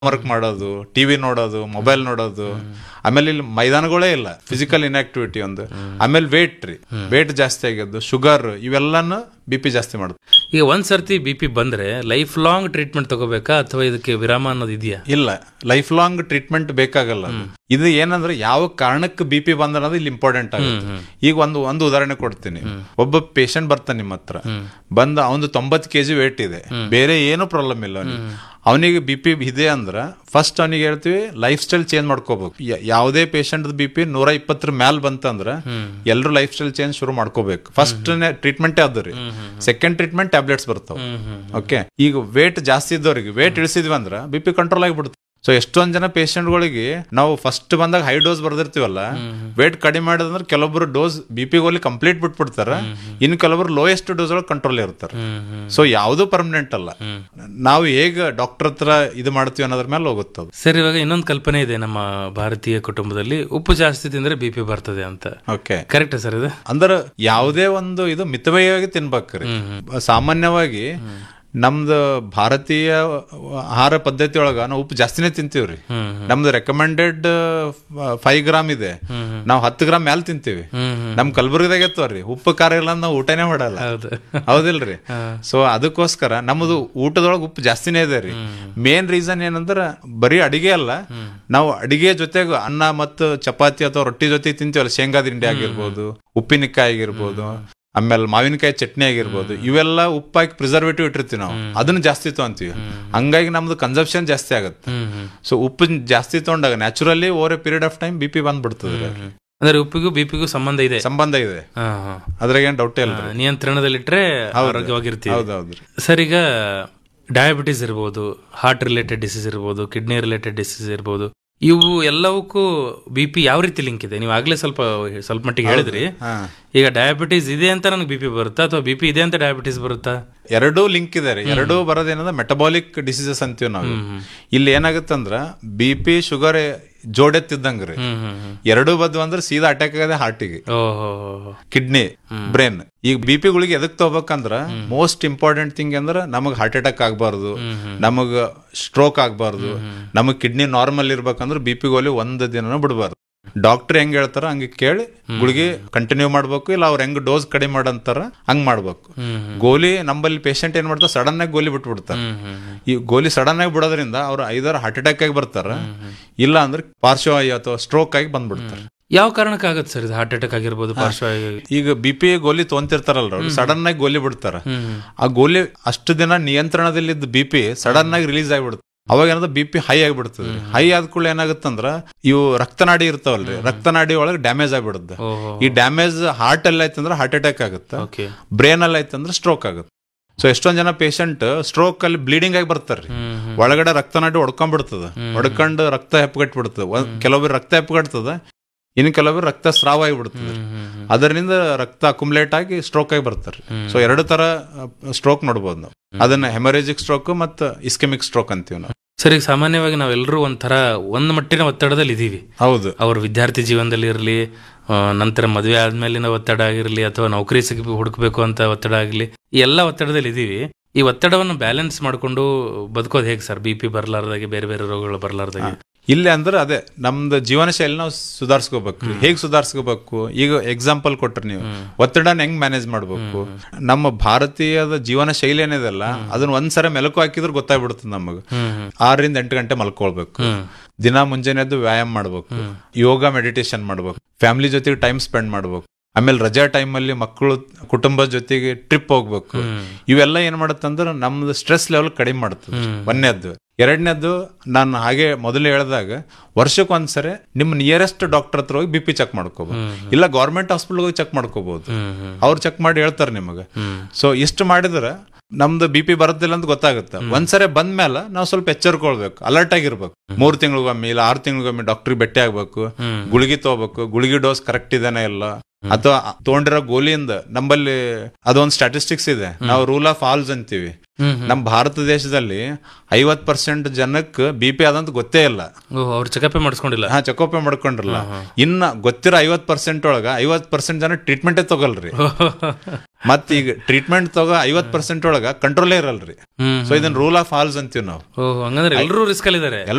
Work ಮಾಡೋದು TV ನೋಡೋದು mobile ನೋಡೋದು ಆಮೇಲೆ ಇಲ್ಲಿ ಮೈದಾನಗಳೇ ಇಲ್ಲ ಫಿಸಿಕಲ್ ಇನ್ಆಕ್ಟಿವಿಟಿ ಒಂದು ಆಮೇಲೆ ವೇಟ್ ರೀ ವೇಟ್ ಜಾಸ್ತಿ ಆಗ್ಯದ್ದು ಶುಗರ್ ಇವೆಲ್ಲನು ಬಿ ಪಿ ಜಾಸ್ತಿ ಮಾಡುತ್ತೆ ಈಗ ಒಂದ್ ಸರ್ತಿ ಬಿ ಪಿ ಬಂದ್ರೆ ಲೈಫ್ ಲಾಂಗ್ ಟ್ರೀಟ್ಮೆಂಟ್ ತಗೋಬೇಕಾ ಅಥವಾ ಇದಕ್ಕೆ ವಿರಾಮ ಅನ್ನೋದು ಇದೆಯಾ ಇಲ್ಲ ಲೈಫ್ ಲಾಂಗ್ ಟ್ರೀಟ್ಮೆಂಟ್ ಬೇಕಾಗಲ್ಲ ಅದು. ಇದು ಏನಂದ್ರೆ ಯಾವ ಕಾರಣಕ್ಕೆ ಬಿ ಪಿ ಬಂದ ಅನ್ನೋದು ಇಲ್ಲಿ ಇಂಪಾರ್ಟೆಂಟ್ ಆಗುತ್ತೆ ಈಗ ಒಂದು ಒಂದು ಉದಾಹರಣೆ ಕೊಡ್ತೀನಿ ಒಬ್ಬ ಪೇಷಂಟ್ ಬರ್ತಾನೆ ನಿಮ್ಮ ಹತ್ರ ಬಂದ ಅವನು ತೊಂಬತ್ತು ಕೆಜಿ ವೇಟ್ ಇದೆ ಬೇರೆ ಏನು ಪ್ರಾಬ್ಲಮ್ ಇಲ್ಲ ಅವನಿಗೆ ಅವನಿಗೆ ಬಿ ಪಿ ಇದೆ ಅಂದ್ರ ಫಸ್ಟ್ ಅವನಿಗೆ ಹೇಳ್ತೀವಿ ಲೈಫ್ ಸ್ಟೈಲ್ ಚೇಂಜ್ ಮಾಡ್ಕೋಬೇಕು ಯ- ಯಾವುದೇ ಪೇಷಂಟ್ ಬಿ ಪಿ ನೂರ ಇಪ್ಪತ್ತರ ಮ್ಯಾಲ್ ಬಂತಂದ್ರ ಎಲ್ಲರೂ ಲೈಫ್ ಸ್ಟೈಲ್ ಚೇಂಜ್ ಶುರು ಮಾಡ್ಕೋಬೇಕು ಫಸ್ಟ್ ಟ್ರೀಟ್ಮೆಂಟೇ ಅದು ರೀ ಸೆಕೆಂಡ್ ಟ್ರೀಟ್ಮೆಂಟ್ ಟ್ಯಾಬ್ಲೆಟ್ಸ್ ಬರ್ತಾವ ಓಕೆ ಈಗ ವೇಟ್ ಜಾಸ್ತಿ ಇದ್ದವ್ರಿಗೆ ವೇಟ್ ಇಳಿಸಿದ್ವಿ ಅಂದ್ರ ಬಿ ಪಿ ಕಂಟ್ರೋಲ್ ಆಗಿಬಿಡುತ್ತೆ ಸೊ ಎಷ್ಟೊಂದ್ ಜನ ಪೇಷಂಟ್ಗಳಿಗೆ ನಾವು ಫಸ್ಟ್ ಬಂದಾಗ ಹೈ ಡೋಸ್ ಬರ್ದಿರ್ತೀವಲ್ಲ ವೇಟ್ ಕಡಿಮೆ ಮಾಡಿದ್ರೆ ಕೆಲವೊಬ್ರು ಡೋಸ್ ಬಿ ಪಿ ಗೋಲಿ ಕಂಪ್ಲೀಟ್ ಬಿಟ್ಬಿಡ್ತಾರ ಇನ್ನು ಕೆಲವೊಬ್ರು ಲೋಯೆಸ್ಟ್ ಡೋಸ್ ಒಳಗೆ ಕಂಟ್ರೋಲ್ ಇರ್ತಾರೆ ಸೊ ಯಾವುದು ಪರ್ಮನೆಂಟ್ ಅಲ್ಲ ನಾವು ಹೇಗ ಡಾಕ್ಟರ್ ಹತ್ರ ಇದು ಮಾಡ್ತೀವಿ ಅನ್ನೋದ್ರ ಮೇಲೆ ಹೋಗುತ್ತೆ ಅದು ಸರ್ ಇವಾಗ ಇನ್ನೊಂದು ಕಲ್ಪನೆ ಇದೆ ನಮ್ಮ ಭಾರತೀಯ ಕುಟುಂಬದಲ್ಲಿ ಉಪ್ಪು ಜಾಸ್ತಿ ತಿಂದ್ರೆ ಬಿ ಪಿ ಬರ್ತದೆ ಅಂತ ಓಕೆ ಕರೆಕ್ಟ್ ಸರ್ ಇದು ಅಂದ್ರ ಯಾವುದೇ ಒಂದು ಇದು ಮಿತವ್ಯಯವಾಗಿ ತಿನ್ಬೇಕ್ರಿ ಸಾಮಾನ್ಯವಾಗಿ ನಮ್ದು ಭಾರತೀಯ ಆಹಾರ ಪದ್ಧತಿ ಒಳಗ ನಾವು ಉಪ್ಪು ಜಾಸ್ತಿನೇ ತಿಂತೀವ್ರಿ ನಮ್ದು ರೆಕಮೆಂಡೆಡ್ ಫೈವ್ ಗ್ರಾಮ್ ಇದೆ ನಾವು ಹತ್ತು ಗ್ರಾಮ್ ಮ್ಯಾಲ್ ತಿಂತೀವಿ ನಮ್ ಕಲಬುರ್ಗಿದಾಗ ಎತ್ತವ್ರಿ ಉಪ್ಪು ಖಾರ ಇಲ್ಲ ಅಂತ ನಾವು ಊಟನೇ ಮಾಡಲ್ಲ ಹೌದು ಹೌದಿಲ್ರಿ ಸೊ ಅದಕ್ಕೋಸ್ಕರ ನಮ್ಮದು ಊಟದೊಳಗೆ ಉಪ್ಪು ಜಾಸ್ತಿನೇ ಇದೆ ರೀ ಮೇನ್ ರೀಸನ್ ಏನಂದ್ರ ಬರೀ ಅಡಿಗೆ ಅಲ್ಲ ನಾವು ಅಡಿಗೆ ಜೊತೆಗೆ ಅನ್ನ ಮತ್ತು ಚಪಾತಿ ಅಥವಾ ರೊಟ್ಟಿ ಜೊತೆ ತಿಂತೀವಲ್ಲ ಶೇಂಗಾ ತಿಂಡಿ ಆಗಿರ್ಬೋದು ಉಪ್ಪಿನಕಾಯಿ ಆಗಿರ್ಬೋದು ಆಮೇಲೆ ಮಾವಿನಕಾಯಿ ಚಟ್ನಿ ಆಗಿರ್ಬೋದು ಇವೆಲ್ಲ ಉಪ್ಪಾಕಿ ಪ್ರಿಸರ್ವೇಟಿವ್ ಇಟ್ಟಿರ್ತೀವಿ ನಾವು ಅದನ್ನ ಜಾಸ್ತಿ ತಗೊಂತೀವಿ ಹಂಗಾಗಿ ನಮ್ದು ಕನ್ಸಂಪ್ಷನ್ ಜಾಸ್ತಿ ಆಗುತ್ತೆ ಸೊ ಉಪ್ಪು ಜಾಸ್ತಿ ತಗೊಂಡಾಗ naturally over a period of time B P ಬಂದ್ಬಿಡ್ತದೆ ಅಂದ್ರೆ ಉಪ್ಪಿಗೂ ಬಿ ಪಿಗೂ ಸಂಬಂಧ ಇದೆ ಸಂಬಂಧ ಇದೆ ಹಾ, ಹಾ. ಅದ್ರಾಗ ಏನ್ ಡೌಟೇ ಇಲ್ಲ ಆ, ನಿಯಂತ್ರಣದಲ್ಲಿಟ್ರೆ ಆರೋಗ್ಯವಾಗಿರ್ತೀವಿ ಹೌದೌದ್ರಿ ಸರ್ ಈಗ ಡಯಾಬಿಟಿಸ್ ಇರ್ಬೋದು ಹಾರ್ಟ್ ರಿಲೇಟೆಡ್ ಡಿಸೀಸ್ ಇರ್ಬೋದು ಕಿಡ್ನಿ ರಿಲೇಟೆಡ್ ಡಿಸೀಸ್ ಇರ್ಬೋದು ಇವು ಎಲ್ಲವಕ್ಕೂ ಬಿ ಪಿ ಯಾವ ರೀತಿ ಲಿಂಕ್ ಇದೆ ನೀವು ಆಗ್ಲೇ ಸ್ವಲ್ಪ ಸ್ವಲ್ಪ ಮಟ್ಟಿಗೆ ಹೇಳಿದ್ರಿ ಹಾ ಈಗ ಡಯಾಬಿಟಿಸ್ ಇದೆ ಅಂತ ನನಗೆ ಬಿ ಪಿ ಬರುತ್ತಾ ಅಥವಾ ಬಿ ಪಿ ಇದೆ ಅಂತ ಡಯಾಬಿಟಿಸ್ ಬರುತ್ತಾ ಎರಡೂ ಲಿಂಕ್ ಇದೆ ರೀ ಎರಡೂ ಬರೋದೇನಂದ್ರೆ ಮೆಟಬಾಲಿಕ್ ಡಿಸೀಸಸ್ ಅಂತೀವಿ ನಾವು ಇಲ್ಲಿ ಏನಾಗುತ್ತಂದ್ರ ಬಿ ಪಿ ಶುಗರ್ ಜೋಡೆತ್ತಿದ್ದಂಗ ರೀ ಹ್ಮ್ ಹ್ಮ್ ಹ್ಮ್ ಎರಡೂ ಬದ್ದು ಅಂದ್ರೆ ಸೀದಾ ಅಟ್ಯಾಕ್ ಆಗದೆ ಹಾರ್ಟಿಗೆ ಓಹೋ ಕಿಡ್ನಿ ಬ್ರೇನ್ ಈಗ ಬಿ ಪಿ ಗುಳಿಗೆ ಎದಕ್ ತಗೋಬೇಕಂದ್ರ ಮೋಸ್ಟ್ ಇಂಪಾರ್ಟೆಂಟ್ ಥಿಂಗ್ ಅಂದ್ರ ನಮಗ್ ಹಾರ್ಟ್ ಅಟ್ಯಾಕ್ ಆಗ್ಬಾರ್ದು ನಮಗ್ ಸ್ಟ್ರೋಕ್ ಆಗ್ಬಾರ್ದು ನಮಗ್ ಕಿಡ್ನಿ ನಾರ್ಮಲ್ ಇರ್ಬೇಕಂದ್ರ ಬಿ ಪಿ ಗೋಲಿ ಒಂದ್ ದಿನ ಬಿಡಬಾರ್ದು ಡಾಕ್ಟರ್ ಹೆಂಗ್ ಹೇಳ್ತಾರ ಹಂಗೆ ಕೇಳಿ ಗುಳಿಗೆ ಕಂಟಿನ್ಯೂ ಮಾಡ್ಬೇಕು ಇಲ್ಲ ಅವ್ರ ಹೆಂಗ್ ಡೋಸ್ ಕಡಿಮೆ ಮಾಡಂತಾರ ಹಂಗ್ ಮಾಡ್ಬೇಕು ಗೋಲಿ ನಂಬಲ್ಲಿ ಪೇಷಂಟ್ ಏನ್ ಮಾಡ್ತಾರ ಸಡನ್ ಆಗಿ ಗೋಲಿ ಬಿಟ್ಬಿಡ್ತಾರ ಈ ಗೋಲಿ ಸಡನ್ ಆಗಿ ಬಿಡೋದ್ರಿಂದ ಅವ್ರು ಐದಾರು ಹಾರ್ಟ್ ಅಟ್ಯಾಕ್ ಆಗಿ ಬರ್ತಾರ ಇಲ್ಲ ಅಂದ್ರೆ ಪಾರ್ಶ್ವವಾಯು ಅಥವಾ ಸ್ಟ್ರೋಕ್ ಆಗಿ ಬಂದ್ಬಿಡ್ತಾರೆ ಯಾವ ಕಾರಣಕ್ಕಾಗತ್ತೆ ಸರ್ ಇದು ಹಾರ್ಟ್ ಅಟ್ಯಾಕ್ ಆಗಿರ್ಬೋದು ಪಾರ್ಶ್ವವಾಯು ಈಗ ಬಿ ಪಿ ಗೋಲಿ ತೊಗೊಂತಿರ್ತಾರಲ್ರ ಅವ್ರು ಸಡನ್ ಆಗಿ ಗೋಲಿ ಬಿಡ್ತಾರ ಆ ಗೋಲಿ ಅಷ್ಟು ದಿನ ನಿಯಂತ್ರಣದಲ್ಲಿದ್ದ ಬಿ ಪಿ ಸಡನ್ ಆಗಿ ರಿಲೀಸ್ ಆಗಿಬಿಡುತ್ತೆ ಅವಾಗ ಏನದ ಬಿ ಪಿ ಹೈ ಆಗಿಬಿಡ್ತದೆ ಹೈ ಆದ ಕೂಡಲೇ ಏನಾಗುತ್ತಂದ್ರ ಇವು ರಕ್ತನಾಡಿ ಇರ್ತಾವಲ್ರಿ ರಕ್ತನಾಡಿ ಒಳಗೆ ಡ್ಯಾಮೇಜ್ ಆಗಿಬಿಡುತ್ತೆ ಓಹೋ ಈ ಡ್ಯಾಮೇಜ್ ಹಾರ್ಟ್ ಅಲ್ಲಿ ಆಯ್ತಂದ್ರೆ ಹಾರ್ಟ್ ಅಟ್ಯಾಕ್ ಆಗುತ್ತೆ ಓಕೆ ಬ್ರೇನ್ ಅಲ್ಲಿ ಆಯ್ತಂದ್ರೆ ಸ್ಟ್ರೋಕ್ ಆಗುತ್ತೆ ಸೊ ಎಷ್ಟೊಂದ್ ಜನ ಪೇಷಂಟ್ ಸ್ಟ್ರೋಕ್ ಅಲ್ಲಿ ಬ್ಲೀಡಿಂಗ್ ಆಗಿ ಬರ್ತಾರ್ರಿ ಒಳಗಡೆ ರಕ್ತನಾಡಿ ಹೊಡ್ಕೊಂಡ್ಬಿಡ್ತದ ಹೊಡ್ಕೊಂಡು ರಕ್ತ ಹೆಪ್ಪಗಟ್ಬಿಡ್ತದೆ ಒಂದ್- ಕೆಲವೊಬ್ರು ರಕ್ತ ಹೆಪ್ಪಗಟ್ತದ ಇನ್ನು ಕೆಲವೊಬ್ರು ರಕ್ತ ಸ್ರಾವ ಆಗಿಬಿಡ್ತದೆ ಅದರಿಂದ ರಕ್ತ ಅಕುಮುಲೇಟ್ ಆಗಿ ಸ್ಟ್ರೋಕ್ ಆಗಿ ಬರ್ತಾರೆ ಸೊ ಎರಡು ತರ ಸ್ಟ್ರೋಕ್ ನೋಡ್ಬೋದು ನಾವು ಅದನ್ನ ಹೆಮರೇಜಿಕ್ ಸ್ಟ್ರೋಕ್ ಮತ್ತು ಇಸ್ಕೆಮಿಕ್ ಸ್ಟ್ರೋಕ್ ಅಂತೀವಿ ನಾವು ಸರ್ ಈಗ ಸಾಮಾನ್ಯವಾಗಿ ನಾವೆಲ್ಲರೂ ಒಂಥರ ಒಂದ್ ಮಟ್ಟಿನ ಒತ್ತಡದಲ್ಲಿ ಇದೀವಿ ಹೌದು ಅವ್ರ ವಿದ್ಯಾರ್ಥಿ ಜೀವನದಲ್ಲಿ ಇರಲಿ ನಂತರ ಮದುವೆ ಆದ್ಮೇಲಿನ ಒತ್ತಡ ಆಗಿರಲಿ ಅಥವಾ ನೌಕರಿ ಸಿಗ ಹುಡುಕ್ಬೇಕು ಅಂತ ಒತ್ತಡ ಆಗಲಿ ಈ ಎಲ್ಲ ಒತ್ತಡದಲ್ಲಿ ಇದೀವಿ ಈ ಒತ್ತಡವನ್ನು ಬ್ಯಾಲೆನ್ಸ್ ಮಾಡ್ಕೊಂಡು ಬದುಕೋದು ಹೇಗೆ ಸರ್ ಬಿ ಪಿ ಬರ್ಲಾರ್ದಾಗೆ ಬೇರೆ ಬೇರೆ ರೋಗಗಳು ಬರ್ಲಾರ್ದಾಗೆ ಇಲ್ಲಿ ಅಂದ್ರೆ ಅದೇ ನಮ್ದು ಜೀವನ ಶೈಲಿ ನಾವು ಸುಧಾರಿಸ್ಕೋಬೇಕು ಹೇಗ್ ಸುಧಾರಿಸ್ಕೋಬೇಕು ಈಗ ಎಕ್ಸಾಂಪಲ್ ಕೊಟ್ರಿ ನೀವು ಒತ್ತಡನ ಹೆಂಗ್ ಮ್ಯಾನೇಜ್ ಮಾಡ್ಬೇಕು ನಮ್ಮ ಭಾರತೀಯದ ಜೀವನ ಶೈಲಿ ಏನಿದೆಲ್ಲ ಅದನ್ನ ಒಂದ್ಸಲ ಮೆಲುಕು ಹಾಕಿದ್ರೆ ಗೊತ್ತಾಗ್ಬಿಡುತ್ತೆ ನಮಗ ಆರರಿಂದ ಎಂಟು ಗಂಟೆ ಮಲ್ಕೊಳ್ಬೇಕು ದಿನ ಮುಂಜಾನೆ ಎದ್ದು ವ್ಯಾಯಾಮ ಮಾಡ್ಬೇಕು ಯೋಗ ಮೆಡಿಟೇಷನ್ ಮಾಡ್ಬೇಕು ಫ್ಯಾಮಿಲಿ ಜೊತೆಗೆ ಟೈಮ್ ಸ್ಪೆಂಡ್ ಮಾಡ್ಬೇಕು ಆಮೇಲೆ ರಜಾ ಟೈಮ್ ಅಲ್ಲಿ ಮಕ್ಕಳು ಕುಟುಂಬದ ಜೊತೆಗೆ ಟ್ರಿಪ್ ಹೋಗ್ಬೇಕು ಇವೆಲ್ಲ ಏನ್ ಮಾಡತ್ತಂದ್ರೆ ನಮ್ದು ಸ್ಟ್ರೆಸ್ ಲೆವೆಲ್ ಕಡಿಮೆ ಮಾಡುತ್ತೆ ಒಂದನೇದ್ದು ಎರಡನೇದ್ದು ನಾನು ಹಾಗೆ ಮೊದಲು ಹೇಳಿದಾಗ ವರ್ಷಕ್ಕೆ ಒಂದ್ಸರಿ ನಿಮ್ಮ ನಿಯರೆಸ್ಟ್ ಡಾಕ್ಟರ್ ಹತ್ರ ಹೋಗಿ ಬಿ ಪಿ ಚೆಕ್ ಮಾಡ್ಕೋಬಹುದು ಇಲ್ಲ ಗೌರ್ಮೆಂಟ್ ಹಾಸ್ಪಿಟಲ್ ಹೋಗಿ ಚೆಕ್ ಮಾಡ್ಕೋಬಹುದು ಅವ್ರು ಚೆಕ್ ಮಾಡಿ ಹೇಳ್ತಾರೆ ನಿಮಗೆ ಸೊ ಇಷ್ಟು ಮಾಡಿದ್ರೆ ನಮ್ದು ಬಿ ಪಿ ಬರುತ್ತಿಲ್ಲ ಅಂತ ಗೊತ್ತಾಗುತ್ತೆ ಒಂದ್ಸರಿ ಬಂದ್ಮೇಲೆ ನಾವು ಸ್ವಲ್ಪ ಎಚ್ಚರಿಕೊಳ್ಬೇಕು ಅಲರ್ಟ್ ಆಗಿರ್ಬೇಕು ಮೂರ್ ತಿಂಗಳಿಗೊಮ್ಮೆ ಇಲ್ಲ ಆರು ತಿಂಗಳಿಗೊಮ್ಮೆ ಡಾಕ್ಟರ್ ಭೇಟಿ ಆಗ್ಬೇಕು ಗುಳಿಗೆ ತಗೋಬೇಕು ಗುಳಿಗೆ ಡೋಸ್ ಕರೆಕ್ಟ್ ಇದೇನ ಇಲ್ಲ ಅಥವಾ ತಗೊಂಡಿರೋ ಗೋಲಿಯಿಂದ ನಂಬಲ್ಲಿ ಅದೊಂದು ಸ್ಟಾಟಿಸ್ಟಿಕ್ಸ್ ಇದೆ ನಾವು ರೂಲ್ ಆಫ್ ಆಲ್ಸ್ ಅಂತೀವಿ ನಮ್ಮ ಭಾರತ ದೇಶದಲ್ಲಿ ಐವತ್ ಪರ್ಸೆಂಟ್ ಜನಕ್ಕೆ ಬಿ ಪಿ ಆದಂತ ಗೊತ್ತೇ ಇಲ್ಲ ಓಹ್ ಅವ್ರು ಚೆಕಪ್ ಮಾಡ್ಕೊಂಡಿಲ್ಲ ಹಾ ಚಕೋಪೆ ಮಾಡ್ಕೊಂಡ್ರಲ್ಲ ಇನ್ನ ಗೊತ್ತಿರೋ ಐವತ್ ಪರ್ಸೆಂಟ್ ಒಳಗ ಐವತ್ ಪರ್ಸೆಂಟ್ ಜನ ಟ್ರೀಟ್ಮೆಂಟೇ ತಗೊಲ್ರಿ ಮತ್ ಈಗ ಟ್ರೀಟ್ಮೆಂಟ್ ತಗೋ ಐವತ್ ಪರ್ಸೆಂಟ್ ಒಳಗ ಕಂಟ್ರೋಲೇ ಇರಲ್ರಿ ಹ್ಮ್ ಸೊ ಇದನ್ನ ರೂಲ್ ಆಫ್ ಹಾಲ್ಸ್ ಅಂತೀವಿ ನಾವು ಓಹ್ ಹಂಗಂದ್ರೆ ಎಲ್ಲರೂ ರಿಸ್ಕ್ ಅಲ್ಲಿ ಇದಾರೆ